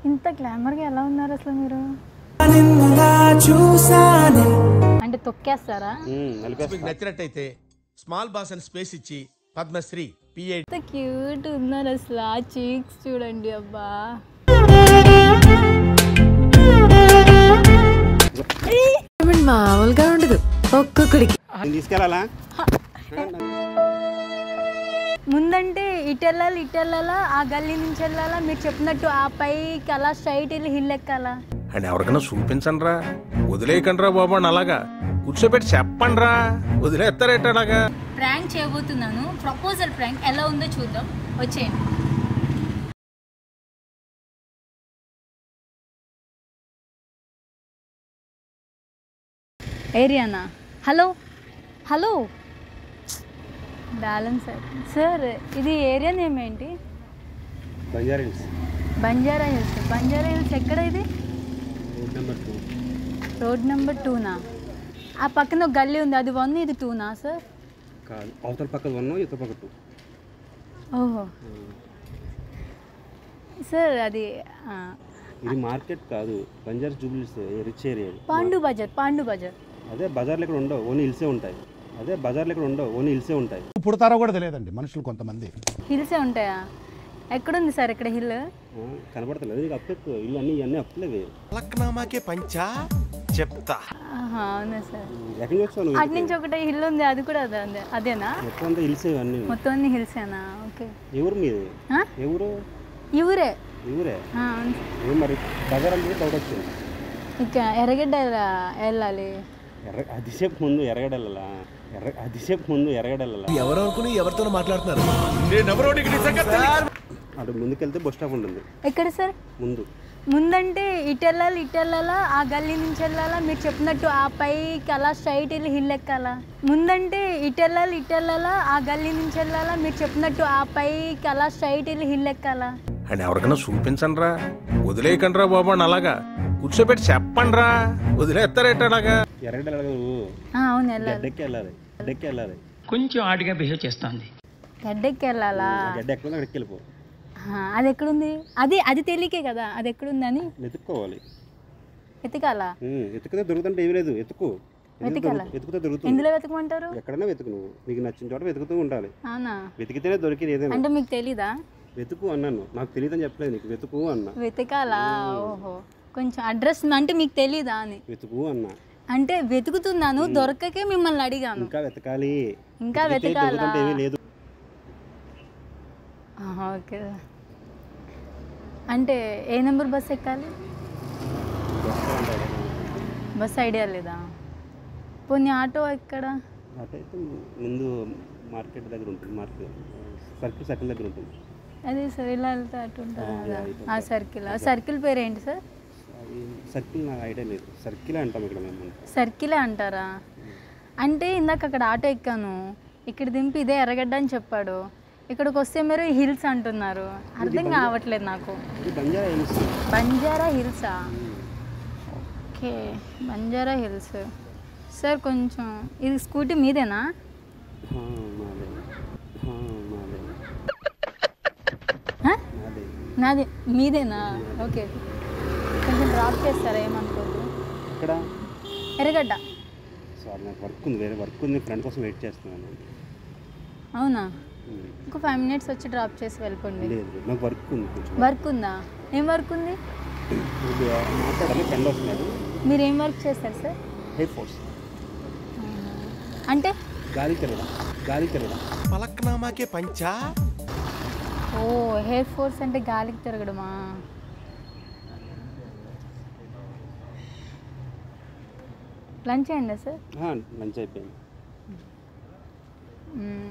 ఇంత గ్లామర్గా ఎలా ఉన్నారు అసలు మీరు అంటే తొక్కేస్తారా మీకు నచ్చినట్టయితే స్మాల్ బాస్ అని స్పేస్ ఇచ్చి పద్మశ్రీ పిఏ ఎంత క్యూట్ ఉన్నారు అసలు ఆ చీక్స్ చూడండి అబ్బా మామూలుగా ఉండదు ఒక్కొక్కడికి తీసుకెళ్ళాలా ముందంటే ఇటు వెళ్ళాలి ఇటు వెళ్ళాలా ఆ గల్లీ నుంచి వెళ్ళాలా మీరు చెప్పినట్టు ఆ పైకి అలా స్ట్రైట్ వెళ్ళి హిల్ ఎక్కాలా అని ఎవరికైనా చూపించండి రా వదిలేయకండి రా బాబు అని అలాగా కూర్చోబెట్టి చెప్పండి రా వదిలేస్తారేట అలాగా ప్రాంక్ చేయబోతున్నాను ప్రపోజల్ ప్రాంక్ ఎలా ఉందో చూద్దాం వచ్చేయండి ఏరియానా హలో హలో బ్యాలెన్స్ సార్ ఇది ఏరియా నేమ్ ఏంటి బంజారా హిల్స్ బంజారా హిల్స్ బంజారా హిల్స్ ఎక్కడ ఇది road number two road number టూనా ఆ పక్కన ఒక గల్లీ ఉంది అది వన్ ఇది టూనా సార్ కాదు అవతల పక్క వన్ ఇతర పక్క టూ ఓహో సార్ అది ఆ, ఇది మార్కెట్ కాదు బంజారా జూబ్లీస్ రిచ్ ఏరియా ఇది. పాండు బజార్ పాండు బజార్ అదే బజార్లు ఇక్కడ ఉండవు ఓన్లీ హిల్సే ఉంటాయి అదే బజార్లు ఇక్కడ ఉండవు ఓన్లీ హిల్సే ఉంటాయి పుడతారో కూడా తెలియదండి మనుషులు కొంతమంది హిల్సే ఉంటాయా ఎక్కడుంది సార్ ఇక్కడ హిల్ ఆ, కనబడతలేదు నీకు అప్పు ఎక్కువ ఇల్లు అన్నీ ఇవన్నీ అప్పులేవి పలక్నామాకే పంచా చెప్తా ఆహా, అవునా సార్ ఎక్కడి నుంచి వచ్చావు నువ్వు అటు నుంచి ఒకటి హిల్ ఉంది అది కూడా అదే అదే- అదేనా మొత్తం అంతా హిల్సే ఇవన్నీ మొత్తం అన్ని హిల్సేనా ఓకే ఎవరు మీది ఆ? ఎవరు ఈ ఊరే ఎవరే ఆ, అవును సార్. ఏం మరి బజార్ అంటే డౌట్ వచ్చింది ఇక ఎర్రగడ్డ వెళ్ళ- వెళ్ళాలి ఎర్ర అదిసేపు ముందు ఎరగడల్లా ఎర్ర అదిసేపు ముందు ఎరగడల్లా ఎవరు అనుకుని ఎవరితో మాట్లాడుతున్నారు నేనెవరో నీకు నిజంగా తెలియదు. అటు ముందుకెళ్తే బస్ స్టాప్ ఉంటుంది ఎక్కడ సార్ ముందు ముందంటే ఇటు వెళ్ళాలి ఇటు వెళ్ళాలా ఆ గల్లీ నుంచి వెళ్ళాలా మీరు చెప్పినట్టు ఆ పైకి అలా స్ట్రైట్ వెళ్ళి హిల్ ఎక్కాలా ముందంటే ఇటు వెళ్ళాలి ఇటు వెళ్ళాలా ఆ గల్లీ నుంచి వెళ్ళాలా మీరు చెప్పినట్టు ఆ పైకి అలా స్ట్రైట్ వెళ్ళి హిల్ ఎక్కాలా అని ఎవరికైనా చూపించండి రా వదిలేయకండి రా బాబు అని అలాగా కూర్చోబెట్టి చెప్పండి రా వదిలేస్తారేట అలాగా ఎరగడల్లా నువ్వు ఆ, అవును వెళ్ళాలి గడ్డెక్కి వెళ్ళాలి గడ్డెక్కి వెళ్ళాలి కొంచెం ఆడిగా బిహేవ్ చేస్తుంది గడ్డెక్కి వెళ్ళాలా ఆ గడ్డ ఎక్కడ ఉందో అక్కడికి వెళ్ళిపో ఆ, అది ఎక్కడుంది అది అది తెలియకే కదా అది ఎక్కడుందని వెతుక్కోవాలి వెతకాలా ఉమ్, వెతుకుతే దొరుకుతుంటే ఏమీ లేదు వెతుకు ఎందుకు వెతకాలా? దొరుకు- వెతుకుతే దొరుకుతుంది ఎందులో వెతకమంటారు ఎక్కడైనా వెతుకు నువ్వు నీకు నచ్చిన చోట వెతుకుతూ ఉండాలి అవునా వెతికితేనే దొరికింది ఏదైనా అంటే మీకు తెలీదా వెతుకు అన్నాను నాకు తెలియదని చెప్పలేదు నీకు వెతుకు అన్నా వెతకాలా ఓహో కొంచెం అడ్రస్ అంటే మీకు తెలీదా అని వెతుకు అన్నా అంటే వెతుకుతున్నాను దొరకకే మిమ్మల్ని అడిగాను ఇంకా వెతకాలి ఇంకా వెతికితే వెతకాలా దొరుకుతుంటే ఏమీ లేదు ఆహా, ఓకే అంటే ఏ నెంబర్ బస్ ఎక్కాలి బస్ ఐడియా లేదా పోనీ ఆటో ఎక్కడ అటైతే ముందు మార్కెట్ దగ్గర ఉంటుంది మార్కెట్ సర్కిల్ సర్కిల్ దగ్గర ఉంటుంది అదే సార్ ఇలా వెళ్తే అటు ఉంటుందా ఆ, అదా? ఇటు ఆ సర్కిల్ ఆ సర్కిల్ పేరు ఏంటి సార్ అది సర్కిల్ నాకు ఐడియా లేదు సర్కిల్ అంటాం ఇక్కడ మేము సర్కిలే అంటారా అంటే ఇందాక అక్కడ ఆటో ఎక్కాను ఇక్కడ దింపి ఇదే ఎర్రగడ్డ అని చెప్పాడు ఇక్కడికి వస్తే మీరు హిల్స్ అంటున్నారు అర్థం కావట్లేదు నాకు ఇది బంజారా హిల్స్ బంజారా హిల్సా ఓకే బంజారా హిల్స్ సార్ కొంచెం ఇది స్కూటీ మీదేనా ఆ, మాదే ఆ, మాదే హ? మాదే నాది మీదేనా ఓకే కొంచెం డ్రాప్ చేస్తారా ఏమనుకోదు ఇక్కడ ఎర్రగడ్డ సార్ నాకు వర్క్ ఉంది వేరే వర్క్ ఉంది ఫ్రెండ్ కోసం వెయిట్ చేస్తున్నాను అవునా ఉమ్. ఇంకో ఫైవ్ మినిట్స్ వచ్చి డ్రాప్ చేసి వెళ్ళిపోండి లేదు లేదు, నాకు వర్క్ ఉంది కొంచెం వర్క్ ఉందా ఏం వర్క్ ఉంది ఇది మాట్లాడాలి ఫ్రెండ్ వస్తున్నాడు మీరు ఏం వర్క్ చేస్తారు సార్ హెయిర్ ఫోర్స్ అంటే గాలి తిరగడం గాలి తిరగడం పలక్నామాకే పంచా ఓ హెయిర్ ఫోర్స్ అంటే గాలికి తిరగడమా లంచ్ అయిందా సార్ ఆ, లంచ్ అయిపోయింది మ్మ్.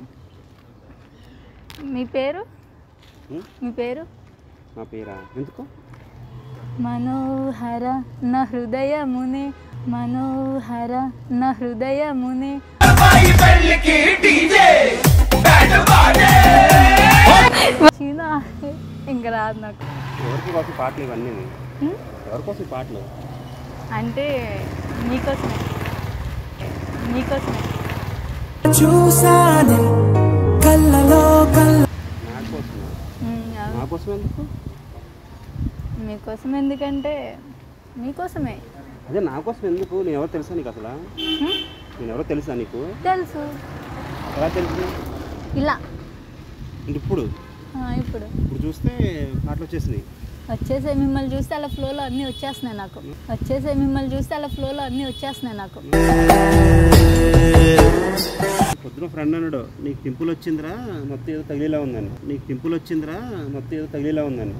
మీ పేరు ఉమ్, మీ పేరు నా పేరా ఎందుకు మనోహర నా హృదయమునే మనోహర నా హృదయమునే చిన్న ఇంకా రాదు నాకు ఎవరికి కోసం పాటలు ఇవన్నీ ఉమ్? ఎవరికోసం ఈ పాటలు అంటే మీకోసమే మీకోసమే నా కోసం మ్మ్, అవును. నా కోసం ఎందుకు మీకోసం ఎందుకంటే మీకోసమే అదే నా కోసం ఎందుకు నేను ఎవరో తెలుసా నీకు అసలు హ్మ్? నేను ఎవరో తెలుసా నీకు తెలుసు ఎలా తెలుసు ఇలా అంటే ఇప్పుడు ఆ, ఇప్పుడు ఇప్పుడు చూస్తే పాటలు వచ్చేసినాయి వచ్చేసే మిమ్మల్ని చూస్తే అలా ఫ్లోలో అన్నీ వచ్చేస్తున్నాయి నాకు వచ్చేసే మిమ్మల్ని చూస్తే అలా ఫ్లోలో అన్నీ వచ్చేస్తున్నాయి నాకు పొద్దున ఫ్రెండ్ అన్నాడు నీకు పింపుల్ వచ్చిందిరా మొత్తం ఏదో తగిలేలా ఉందని నీకు పింపుల్ వచ్చిందిరా మొత్తం ఏదో తగిలేలా ఉందని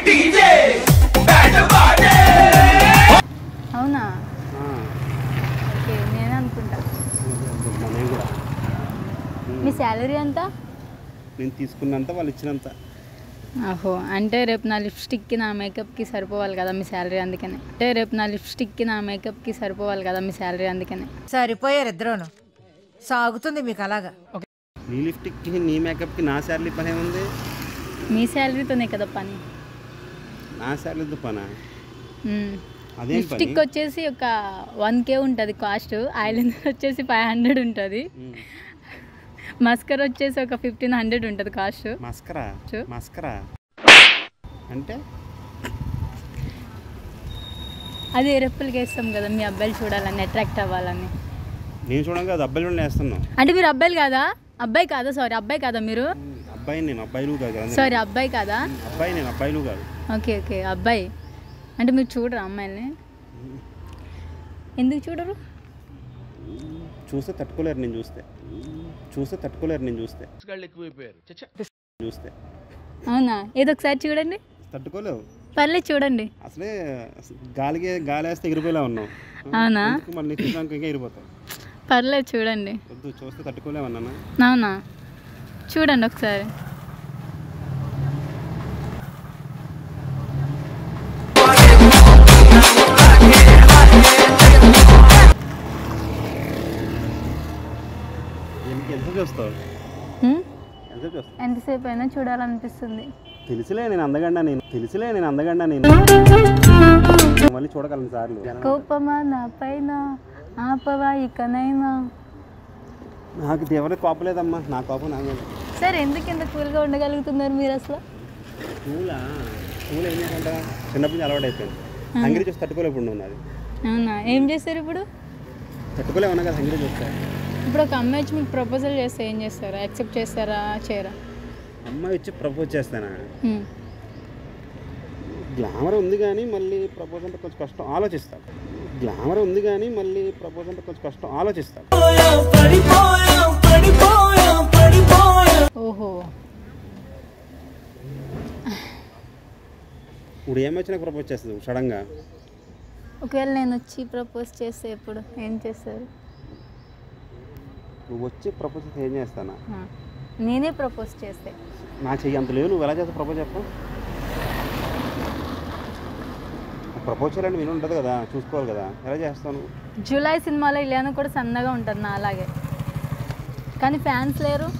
అవునా ఆ, ఓకే నేనే అనుకుంటా నేను కూడా మీ శాలరీ ఎంత నేను తీసుకున్నంత వాళ్ళు ఇచ్చినంత ఆహో అంటే రేపు నా లిప్స్టిక్కి నా మేకప్కి సరిపోవాలి కదా మీ శాలరీ అందుకనే అంటే రేపు నా లిప్స్టిక్కి నా మేకప్కి సరిపోవాలి కదా మీ శాలరీ అందుకనే సరిపోయారు ఇద్దరును సాగుతుంది మీకు అలాగా నీ లిఫ్ట్కి నీ మేకప్కి నా శాలరీ పని ఏముంది మీ శాలరీతోనే కదా పని నా శాలరీతో పనా మ్మ్. అదేం పని లిప్స్టిక్ వచ్చేసి ఒక వన్ కే ఉంటుంది కాస్ట్ ఐలైనర్ వచ్చేసి ఫైవ్ హండ్రెడ్ ఉంటుంది ఉమ్. మస్కర్ వచ్చేసి ఒక ఫిఫ్టీన్ హండ్రెడ్ ఉంటుంది కాస్ట్ మస్కరా చూ. మస్కరా అంటే అది రెప్పులకి వేస్తాం కదా మీ అబ్బాయిలు చూడాలని అట్రాక్ట్ అవ్వాలని నేను చూడంగా అది అబ్బాయిలు కూడా వేస్తున్నావు అంటే మీరు అబ్బాయిలు కాదా అబ్బాయి కాదా సారీ అబ్బాయి కాదా మీరు అబ్బాయి నేను అబ్బాయిలు కాదు కదా సారీ అబ్బాయి కాదా అబ్బాయి నేను అబ్బాయిలు కాదు ఓకే ఓకే అబ్బాయి అంటే మీరు చూడరా అమ్మాయిల్ని ఎందుకు చూడరు చూస్తే తట్టుకోలేరు నేను చూస్తే చూస్తే తట్టుకోలేరు నేను చూస్తే చూస్తే అవునా ఏదో ఒకసారి చూడండి తట్టుకోలేవు పర్లేదు చూడండి అసలే గాలికి గాలి వేస్తే ఎగిరిపోయేలా ఉన్నావు అవునా ఎందుకు మళ్ళీ చూసాక ఇంకా ఎగిరిపోతావు పర్లేదు చూడండి వద్దు చూస్తే తట్టుకోలేమన్నాను అవునా చూడండి ఒకసారి ఎంత ఎంత చూస్తావు హ్మ్? ఎంత చూస్తావు ఎంతసేపు అయినా చూడాలనిపిస్తుంది తెలుసులే నేను అందగండా నేను తెలుసులే నేను అందగండా నేను మళ్ళీ చూడగలను సార్లు కోపమా నా పైన ఆపవా ఇకనైనా నాకు ఎవరి కోపం లేదమ్మా నా కోపం నా మీద సరే ఎందుకు ఇంత కూల్గా ఉండగలుగుతున్నారు మీరు అసలు పూలా పూలు ఏం చేయాలంట చిన్నప్పటి నుంచి అలవాటు అయిపోయింది హంగిరి చూసి తట్టుకోలేకుండా ఉన్నది అవునా ఏం చేస్తారు ఇప్పుడు తట్టుకోలేమన్నా కదా హంగిరి చూస్తే ఇప్పుడు ఒక అమ్మాయి వచ్చి మీకు ప్రపోజల్ చేస్తే ఏం చేస్తారా యాక్సెప్ట్ చేస్తారా చేయరా అమ్మాయి వచ్చి ప్రపోజ్ చేస్తానా హ్మ్. గ్లామర్ ఉంది కానీ మళ్ళీ ప్రపోజ్ అంటే కొంచెం కష్టం ఆలోచిస్తాను గ్లామర్ ఉంది కానీ మళ్ళీ ప్రపోజ్ అంటే కొంచెం కష్టం ఆలోచిస్తాను ఓహో ఇప్పుడు ఏమొచ్చి నాకు ప్రపోజ్ చేస్తుంది సడన్గా ఒకవేళ నేను వచ్చి ప్రపోజ్ చేస్తే ఎప్పుడు ఏం చేస్తారు నువ్వు వచ్చి ప్రపోజ్ చేస్తే ఏం చేస్తానా ఆ. నేనే ప్రపోజ్ చేస్తే నా చెయ్యి అంత లేవు నువ్వు ఎలా చేస్తావు ప్రపోజ్ చెప్పు ప్రపోజ్ చేయాలంటే విని ఉంటుంది కదా చూసుకోవాలి కదా ఎలా చేస్తాను జూలై సినిమాలో ఇలియానా కూడా సన్నగా ఉంటుంది నా అలాగే కానీ ఫ్యాన్స్ లేరు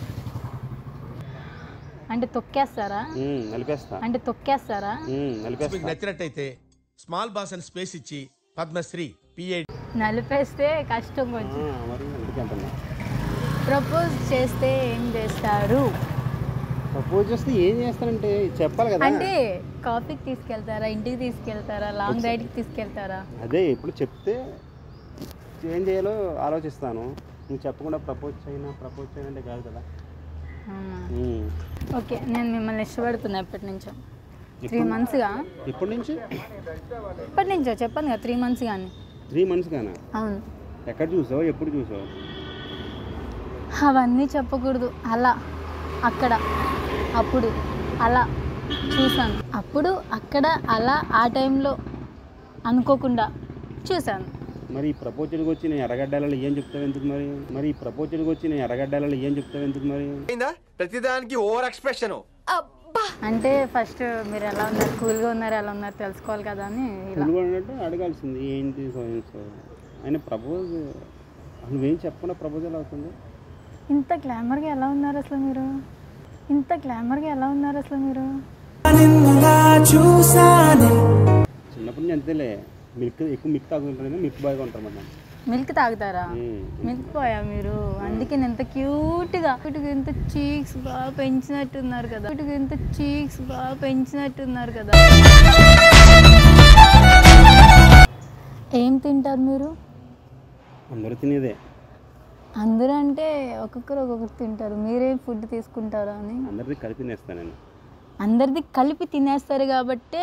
అంటే తొక్కేస్తారా ఉమ్, నలిపేస్తా అంటే తొక్కేస్తారా ఉమ్, మీకు నలిపేస్తా నచ్చినట్టయితే స్మాల్ బాస్ అని స్పేస్ ఇచ్చి పద్మశ్రీ పిఏ నలిపేస్తే కష్టం ఆ, కొంచెం మరి అందుకే అంటున్నా ప్రపోజ్ చేస్తే ఏం చేస్తారు ప్రపోజ్ చేస్తే ఏం చేస్తానంటే చెప్పాలి కదా అంటే కాఫీకి తీసుకెళ్తారా ఇంటికి తీసుకెళ్తారా లాంగ్ రైడ్కి తీసుకెళ్తారా అదే ఇప్పుడు చెప్తే ఏం చేయాలో ఆలోచిస్తాను నువ్వు చెప్పకుండా ప్రపోజ్ చేయనా ప్రపోజ్ చేయనంటే కాదు కదా అవునా ఉమ్. ఓకే నేను మిమ్మల్ని ఇష్టపడుతున్నా ఎప్పటి నుంచో త్రీ ఎప్పుడు- మంత్స్గా ఎప్పటి నుంచి ఎప్పటి నుంచో చెప్పాను కదా త్రీ మంత్స్ కానీ త్రీ మంత్స్ కానా అవును ఎక్కడ చూసావు ఎప్పుడు చూసావు అవన్నీ చెప్పకూడదు అలా అక్కడ అప్పుడు అలా చూశాను అప్పుడు అక్కడ అలా ఆ టైంలో అనుకోకుండా చూశాను మరి ఈ ప్రపోజల్కి వచ్చి నేను ఎర్రగడ్డలలో ఏం చెప్తావు ఎందుకు మరి మరి ఈ ప్రపోజల్కి వచ్చి నేను ఎర్రగడ్డలలో ఏం చెప్తావు ఎందుకు మరి ప్రతిదానికి ఓవర్ ఎక్స్ప్రెషన్ అంటే ఫస్ట్ మీరు ఎలా ఉన్నారు కూల్గా ఉన్నారు ఎలా ఉన్నారు తెలుసుకోవాలి కదా అని ఇలా తెలుగు అన్నట్టు అడగాల్సింది ఏంటి సో ఏం సో ఆయన ప్రపోజ్ నువ్వేం చెప్పకుండా ప్రపోజల్ అవుతుంది ఇంత గ్లామర్గా ఎలా ఉన్నారు అసలు మీరు ఇంత గ్లామర్గా ఎలా ఉన్నారు అసలు మీరు చిన్నప్పటి నుంచి అంతేలే మిల్క్ ఎక్కువ మిల్క్ తాగుతుంటారు మిల్క్ బాయ్గా ఉంటారు మనం మిల్క్ తాగుతారా ఉమ్. మిల్క్ పోయా మీరు అందుకే నేను ఎంత క్యూట్గా క్యూట్గా ఎంత చీక్స్ బాగా పెంచినట్టున్నారు కదా క్యూట్గా ఎంత చీక్స్ బాగా పెంచినట్టున్నారు కదా తింటారు మీరు అందరూ తినేదే అందరూ అంటే ఒక్కొక్కరు ఒక్కొక్కరు తింటారు మీరే ఫుడ్ తీసుకుంటారా అని అందరిది కలిపి తినేస్తాను నేను అందరిది కలిపి తినేస్తారు కాబట్టే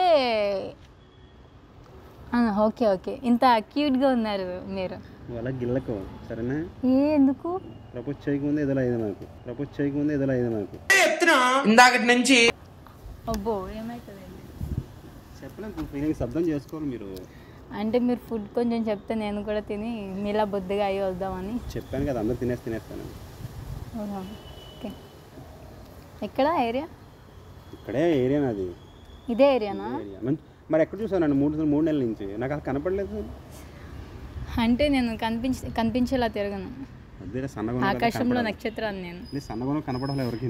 ఆ, ఓకే ఓకే ఇంత క్యూట్గా ఉన్నారు మీరు నువ్వు అలా గిల్లకు సరేనా ఏ ఎందుకు ప్రపోజ్ చేయకముందే ఎదురు అయ్యేది నాకు ప్రపోజ్ చేయకముందే ఎదురు అయ్యేది నాకు అబ్బో ఏమవుతుంది చెప్పలేము ఫీలింగ్స్ అర్థం చేసుకోవాలి మీరు అంటే మీరు ఫుడ్ కొంచెం చెప్తే నేను కూడా తిని మీలా బొద్దుగా అయ్యి వద్దామని చెప్పాను కదా అందరు తినేసి తినేస్తాను ఓహో, ఓకే ఎక్కడ ఏరియా ఇక్కడే ఏరియా నాది ఇదే ఏరియానా ఏరియా మంచి మరి ఎక్కడ చూసాను మూడు మూడు నెలల నుంచి నాకు అసలు కనపడలేదు అంటే నేను కనిపించి కనిపించేలా తిరగను అదే సన్నగా ఆకాశంలో నక్షత్రాన్ని నేను నీ సన్నగా కనపడాలి ఎవరికి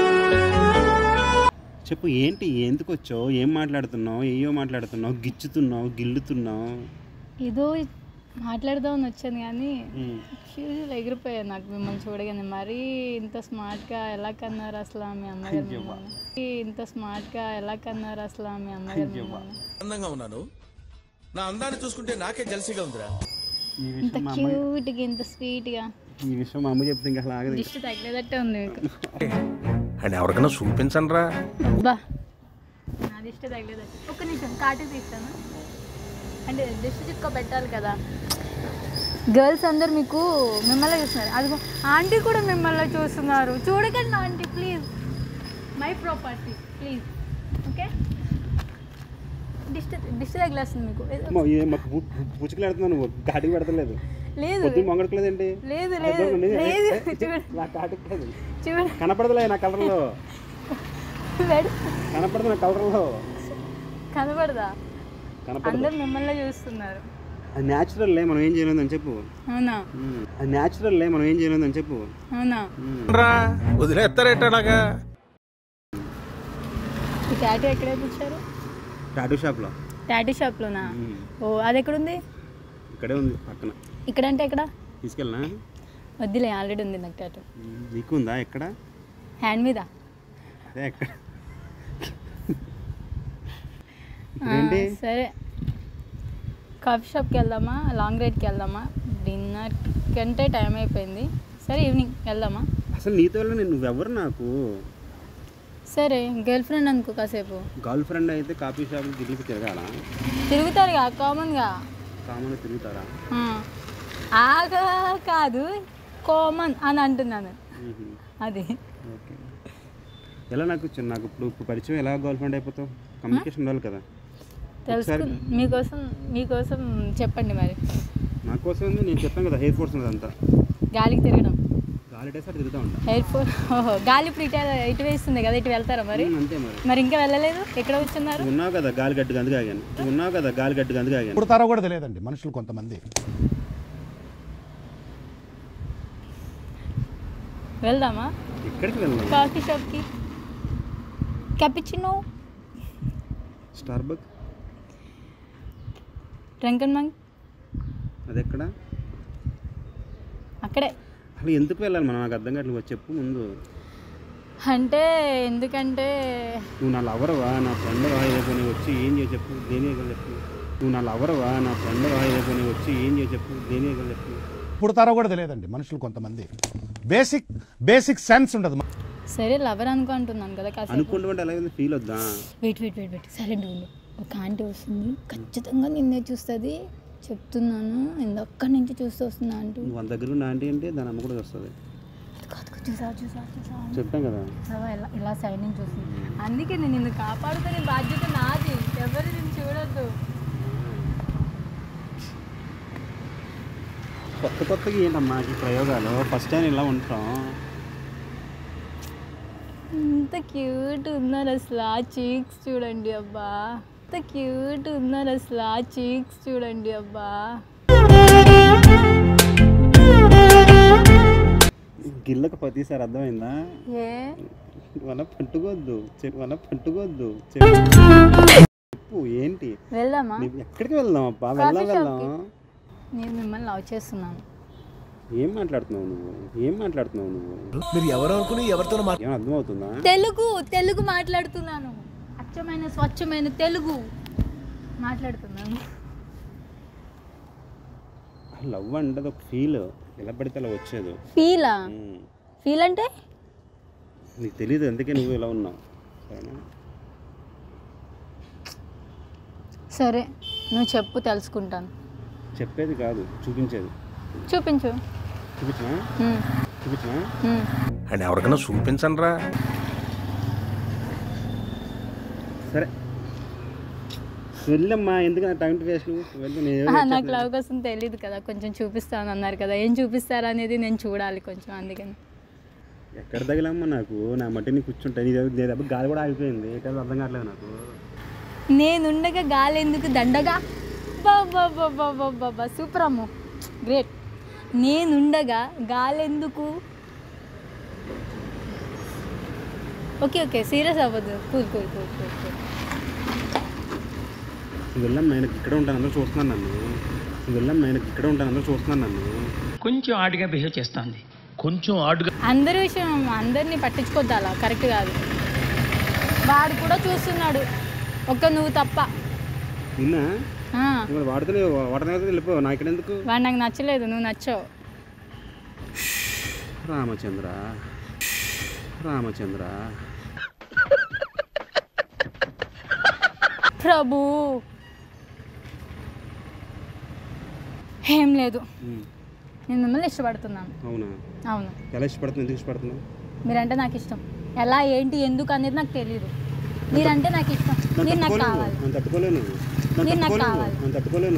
చెప్పు ఏంటి ఎందుకు వచ్చావు ఏం మాట్లాడుతున్నావు ఏయో మాట్లాడుతున్నావు గిచ్చుతున్నావు గిల్లుతున్నావు ఏదో మాట్లాడదామని వచ్చాను కానీ ఫ్యూజులు ఎగిరిపోయాయి నాకు మిమ్మల్ని చూడగానే మరీ ఇంత స్మార్ట్గా ఎలా కన్నారు అసలు మీ అమ్మగారు మిమ్మల్ని ఇంత స్మార్ట్గా ఎలా కన్నారు అసలు మీ అమ్మగారు మిమ్మల్ని అందంగా ఉన్నాను నా అందాన్ని చూసుకుంటే నాకే జలసిగా ఉందిరా ఈ ఇంత విషయం మా అమ్మ క్యూట్గా ఇంత స్వీట్గా ఈ విషయం మా అమ్మ చెప్తే ఇంకా అసలు ఆగదు దిష్టి తగ్గలేదట్టే ఉంది మీకు అని ఎవరికైనా చూపించండి రా బా నా దిష్టి తగ్గలేదట్టు ఒక్క నిమిషం కాటు తీస్తాను అంటే దిష్టి చుక్క పెట్టాలి కదా గర్ల్స్ అందరు మీకు మిమ్మల్ని చూస్తున్నారు అదిగో ఆంటీ కూడా మిమ్మల్ని చూస్తున్నారు చూడకండి aunty please my property please okay దిష్టి దిష్టి తగిలేస్తుంది మీకు ఏదో- అమ్మ, ఏ మాకు పు- పు- పుచ్చుకులు పెడుతున్నావు నువ్వు గాడికి పెడతలేదు లేదు పొద్దున్న మొంగట్లేదండి లేదు లేదు లేదు చూడు నా కాటికి లేదు చూడు కనపడదులే నా కలర్లో వెడు కనపడదు నా కలర్లో కనబడదా కనపడదు అందరు మిమ్మల్ని చూస్తున్నారు అది న్యాచురల్ లే మనం ఏం చేయలేదని చెప్పు అవునా ఉమ్. అది న్యాచురల్ లే మనం ఏం చేయలేదని చెప్పు అవునా ఉమ్. రా వదిలేస్తారేట అలాగా ఈ టాటూ ఎక్కడ వేయించారు టాటూ షాప్లో టాటూ షాప్లోనా ఉమ్. ఓ అది ఎక్కడుంది ఇక్కడే ఉంది పక్కన ఇక్కడ అంటే ఎక్కడ తీసుకెళ్ళనా వద్దులే ఆల్రెడీ ఉంది నాకు టాటూ ఉమ్. నీకు ఉందా ఎక్కడ హ్యాండ్ మీద అదే ఎక్కడ ఆ, ఏంటి సరే కాఫీ షాప్కి వెళ్దామా లాంగ్ రైడ్కి వెళ్దామా డిన్నర్ కంటే టైం అయిపోయింది సరే ఈవినింగ్ వెళ్దామా అసలు నీతో వెళ్ళి నువ్వెవరు నాకు సరే గర్ల్ ఫ్రెండ్ అనుకో కాసేపు గర్ల్ ఫ్రెండ్ అయితే కాఫీ షాప్ గిట్లకి తిరగాల తిరుగుతారుగా కామన్గా కామన్గా తిరుగుతారా ఆగా కాదు కామన్ అని అంటున్నాను ఉహు. అది ఓకే ఎలా నాకు చిన్న- నాకు ఇప్పుడు ఇప్పుడు పరిచయం ఎలా గర్ల్ ఫ్రెండ్ అయిపోతావు కమ్యూనికేషన్ ఉండాలి కదా తెలుసుకు మీకోసం మీకోసం చెప్పండి మరి నా కోసం ఉంది, నేను చెప్పాను కదా హెయిర్ ఫోర్స్ ఉన్నదంతా గాలికి తిరగడం గాలి డేసారి తిరుగుతూ ఉంటా ఎయిర్ ఫోర్ ఓహో గాలి ఇప్పుడు ఇటు ఇటు వేస్తుంది కదా ఇటు వెళ్తారా మరి ఉమ్, అంతే మరి మరి ఇంకా వెళ్ళలేదు ఎక్కడ కూర్చున్నారు నువ్వు ఉన్నావు కదా గాలి గట్టుగా అందుకు ఆగాను నువ్వు ఉన్నావు కదా గాలి గట్టుగా అందుకు ఆగాను పుడతారో కూడా తెలియదండి మనుషులు కొంతమంది వెళ్దామా ఎక్కడికి వెళ్ళాను కాఫీ షాప్కి క్యాపిచినో స్టార్ బక్ డ్రంకన్ మంగ్ అది ఎక్కడ అక్కడే అసలు ఎందుకు వెళ్ళాలి మనం నాకు అర్థం కావట్లేదు చెప్పు ముందు అంటే ఎందుకంటే నువ్వు నా లవరవా నా ఫ్రెండ్ వా రేపు నేను వచ్చి ఏం చేయ చెప్పు దేని చెప్పు నువ్వు నా లవరవా నా ఫ్రెండ్ వా రేపు నేను వచ్చి ఏం చేయ చెప్పు దేని చెప్పు పుడతారో కూడా తెలియదండి మనుషులు కొంతమంది బేసిక్ బేసిక్ సెన్స్ ఉండదు సరే లవర్ అనుకో అంటున్నాను కదా కాసేపు అనుకుంటుంటే ఎలా ఫీల్ వద్దా wait wait wait wait silent ఉండు ఒక ఆంటీ వస్తుంది ఖచ్చితంగా నిన్నే చూస్తుంది చెప్తున్నాను ఇందక్కడి నుంచి చూస్తూ వస్తున్నా అంటూ నువ్వు మన దగ్గర ఉన్న ఆంటీ అంటే దాని అమ్మ కూడా వస్తుంది అది కాదు కాదు, చూసా చూసా చూసా చెప్పాం కదా చూసావా ఇలా ఇలా సైడ్ నుంచి చూస్తుంది అందుకే నేను నిన్ను కాపాడుకునే బాధ్యత నాది ఎవరు నేను చూడొద్దు కొత్త కొత్తగా ఏంటమ్మా ఈ ప్రయోగాలు ఫస్ట్ టైం ఇలా ఉంటాం ఎంత క్యూట్ ఉన్నారు అసలు ఆ చీక్స్ చూడండి అబ్బా ఎంత క్యూట్ ఉన్నారు అసలు ఆ చీక్స్ చూడండి అబ్బా గిల్లకు ప్రతిసారి అర్థమైందా ఏ మన పట్టుకోవద్దు చెప్పు మన పట్టుకోవద్దు చెప్పు ఏంటి వెళ్దామా నీవు ఎక్కడికి వెళ్దాం అబ్బా కాఫీ వెళ్దాం వెళ్దాం షాప్కి. నేను మిమ్మల్ని లవ్ చేస్తున్నాను ఏం మాట్లాడుతున్నావు నువ్వు ఏం మాట్లాడుతున్నావు నువ్వు మీరు ఎవరు అనుకుని ఎవరితో ఏం అర్థమవుతుందా తెలుగు తెలుగు మాట్లాడుతున్నాను అచ్చమైన స్వచ్ఛమైన తెలుగు మాట్లాడుతున్నాను లవ్ అంటే అది ఒక ఫీల్ ఎలా పడితే అలా వచ్చేది ఫీలా ఉమ్. ఫీల్ అంటే నీకు తెలియదు అందుకే నువ్వు ఇలా ఉన్నావు సరేనా సరే నువ్వు చెప్పు తెలుసుకుంటాను చెప్పేది కాదు చూపించేది చూపించు చూపించినా ఉమ్, చూపించినా ఉమ్. అండ్ ఎవరికైనా చూపించండి రా సరే వెళ్ళమ్మా ఎందుకు నా టైం వేస్ట్ నువ్వు వెళ్ళు నేను ఏదో ఆహా, నాకు చెప్పేది. లవ్ కోసం తెలియదు కదా కొంచెం చూపిస్తాను అన్నారు కదా ఏం చూపిస్తారు అనేది నేను చూడాలి కొంచెం అందుకని ఎక్కడ తగిలమ్మా నాకు నా మట్టిని కూర్చుంటా నీ దగ్గర నీ దగ్గర గాలి కూడా ఆగిపోయింది ఏంటో అర్థం కావట్లేదు నాకు నేనుండగా గాలి ఎందుకు దండగా బాబా బాబా బాబా సూపర్ అమ్ము గ్రేట్ నేనుండగా గాలి ఎందుకు ఓకే ఓకే సీరియస్ అవ్వద్దు cool cool cool cool cool నువ్వు వెళ్ళమ్మా నేను ఇక్కడ ఉంటాను అందరూ చూస్తున్నాను నన్ను నువ్వు వెళ్ళమ్మా నేను ఇక్కడ ఉంటాను అందరూ చూస్తున్నాను నన్ను కొంచెం ఆడిగా బిహేవ్ చేస్తోంది కొంచెం ఆడుగా అందరి విషయం అందరినీ పట్టించుకోద్దు అలా కరెక్ట్ కాదు వాడు కూడా చూస్తున్నాడు ఒక్క నువ్వు తప్ప నిన్న ఆ, నువ్వు వాడుతూనే వాడనే వెళ్ళిపో నా ఇక్కడ ఎందుకు వాడు నాకు నచ్చలేదు నువ్వు నచ్చావు రామచంద్ర రామచంద్ర ప్రభు ఏం లేదు ఉమ్, నేను మిమ్మల్ని ఇష్టపడుతున్నాను అవునా అవును ఎలా ఇష్టపడుతున్నావు ఎందుకు ఇష్టపడుతున్నావు మీరంటే నాకు ఇష్టం ఎలా ఏంటి ఎందుకు అనేది నాకు తెలియదు మీరంటే నాకు ఇష్టం నన్ను మీరు నాకు తట్టుకోలేను కావాలి నన్ను తట్టుకోలేను నన్ను మీరు నాకు తట్టుకోలేను కావాలి. నన్ను తట్టుకోలేను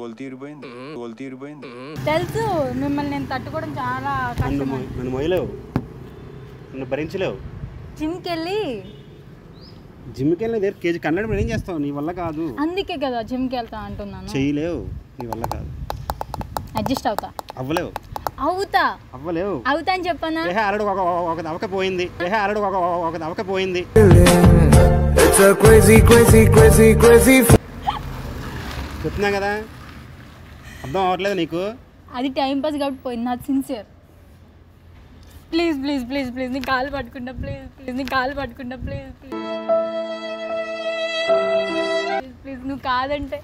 తెలుసు మిమ్మల్ని నేను తట్టుకోవడం చాలా నన్ను కష్టం మొ- నన్ను మొయ్యలేవు నన్ను భరించలేవు జిమ్కి వెళ్ళి జిమ్కి వెళ్ళిన దగ్గర కేజీ కన్నడ ఏం చేస్తావు నీ వల్ల కాదు అందుకే కదా జిమ్కి వెళ్తా అంటున్నాను చేయలేవు నీ వల్ల కాదు అడ్జస్ట్ అవుతా అవ్వలేవు అవుతా అవ్వలేవు అవుతా అని చెప్పనా ఏహే అరడు ఒక ఒక దవక పోయింది ఏహే అరడు ఒక ఒక దవక పోయింది చెప్తున్నా కదా అర్థం అవ్వట్లేదు నీకు అది టైం పాస్ కాబట్టి పోయింది నాది sincere please please please please నీ కాలు పట్టుకుంటా ప్లీజ్ ప్లీజ్ నీ కాలు పట్టుకుంటా ప్లీజ్ ప్లీజ్ ప్లీజ్ ప్లీజ్ నువ్వు కాదంటే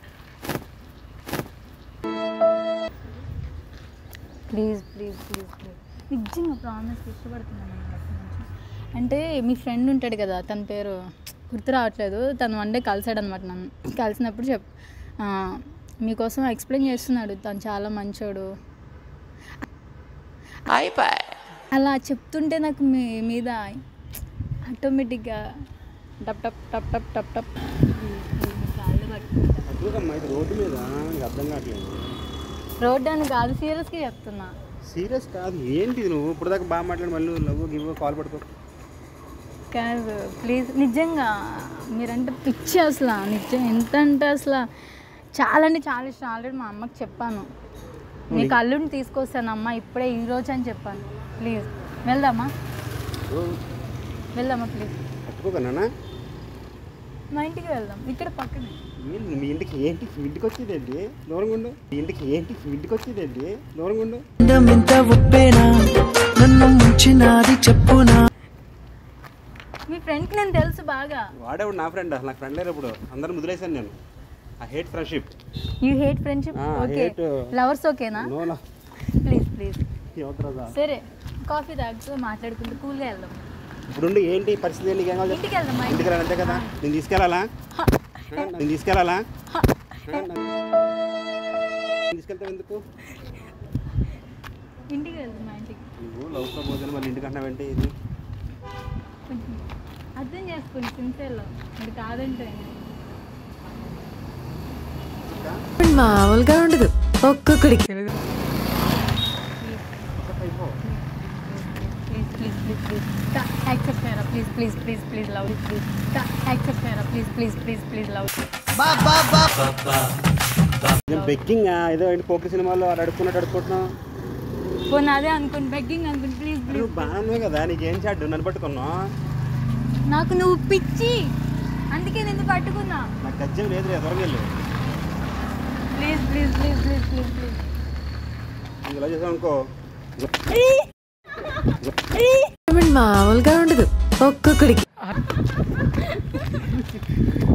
ప్లీజ్ ప్లీజ్ ప్లీజ్ ప్లీజ్ నిజంగా ప్రామిస్ ఇష్టపడుతున్నాను నేను అప్పటి నుంచి. అంటే మీ ఫ్రెండ్ ఉంటాడు కదా తన పేరు గుర్తు రావట్లేదు తను వన్ డే కలిసాడు అనమాట నన్ను కలిసినప్పుడు చెప్ ఆ, మీకోసం ఎక్స్ప్లెయిన్ చేస్తున్నాడు తను చాలా మంచోడు అలా చెప్తుంటే నాకు మీ మీద ఆటోమేటిక్గా టప్ టప్ టప్ టప్ టప్ టప్ కాళ్ళు పట్టుకుంటా అద్భుతమ్మా ఇది రోడ్డు మీద నీకు అర్థం కావట్లేదు రోడ్డు అని కాదు సీరియస్గా చెప్తున్నా సీరియస్ కాదు ఏంటి ఇది నువ్వు ఇప్పుడు దాకా బాగా మాట్లాడి మళ్ళీ లవ్ గివ్ కాల్ పడుకో కాదు ప్లీజ్ నిజంగా మీరంటే పిచ్చి అసలు నిజం ఎంత అంటే అసలు చాలా అంటే చాలా ఇష్టం ఆల్రెడీ మా అమ్మకి చెప్పాను మీకు అల్లుడిని తీసుకొస్తాను అమ్మ ఇప్పుడే ఈ రోజు అని చెప్పాను ప్లీజ్ వెళ్దామా వెళ్దామా ప్లీజ్ పట్టుకోకనా మా ఇంటికి వెళ్దాం ఇక్కడ పక్కనే ఏంటి మీ ఇంటికి ఏంటి మీ ఇంటికి వచ్చేది ఏంటి దూరంగా ఉండు మీ ఇంటికి ఏంటి మీ ఇంటికి వచ్చేది ఏంటి దూరంగా ఉండు మెంత ఉప్పేనా నన్ను ముంచినాది చెప్పునా మీ ఫ్రెండ్కి నేను తెలుసు బాగా వాడేవాడు నా ఫ్రెండ్ అసలు నాకు ఫ్రెండ్ లేరు ఇప్పుడు అందరిని ముదిలేశాను నేను I hate friendship you hate friendship Ah, okay hate, uh, lovers ఓకేనా నో నా ప్లీజ్ ప్లీజ్ ఎవతరా సరే కాఫీ తాగుతూ మాట్లాడుకుంటూ కూల్గా వెళ్దాం ఇప్పుడు ఏంటి పరిస్థితి ఏంటి ఏం కావాలి చెప్పు. ఇంటికి వెళ్దాం మా ఇంటికి రా అంతే కదా నేను తీసుకెళ్ళాలా నేను తీసుకెళ్ళాలా నేను తీసుకెళ్తావు ఎందుకు ఇంటికి వెళ్దాం మా ఇంటికి నువ్వు లవ్ ప్రపోజల్ మళ్ళీ ఇంటికి అంటావేంటి ఇది కొంచెం అర్థం చేసుకోండి సిన్సియర్లో మీరు కాదంటే మామూలుగా ఉండదు ఒక్కొక్కడికి please please please please accept చేయరా please please please please love please accept చేయరా please please please please love నేను బెక్కింగ్ ఏదో ఏంటి పోకరి సినిమాలో వాడు అడుక్కున్నట్టు అడుక్కుంటున్నావు పోనీ అదే అనుకోండి బెగ్గింగ్ అనుకోండి ప్లీజ్ ప్లీజ్ నువ్వు బాగున్నావు కదా నీకేం చాడు నన్ను పట్టుకున్నావు నాకు నువ్వు పిచ్చి అందుకే నిన్ను పట్టుకున్నా నాకు గజ్జం లేదు రే త్వరగా వెళ్ళు please please please please please please నువ్వు ఇలా చేసావు అనుకో మామూలుగా ఉండదు ఒక్కొక్కడికి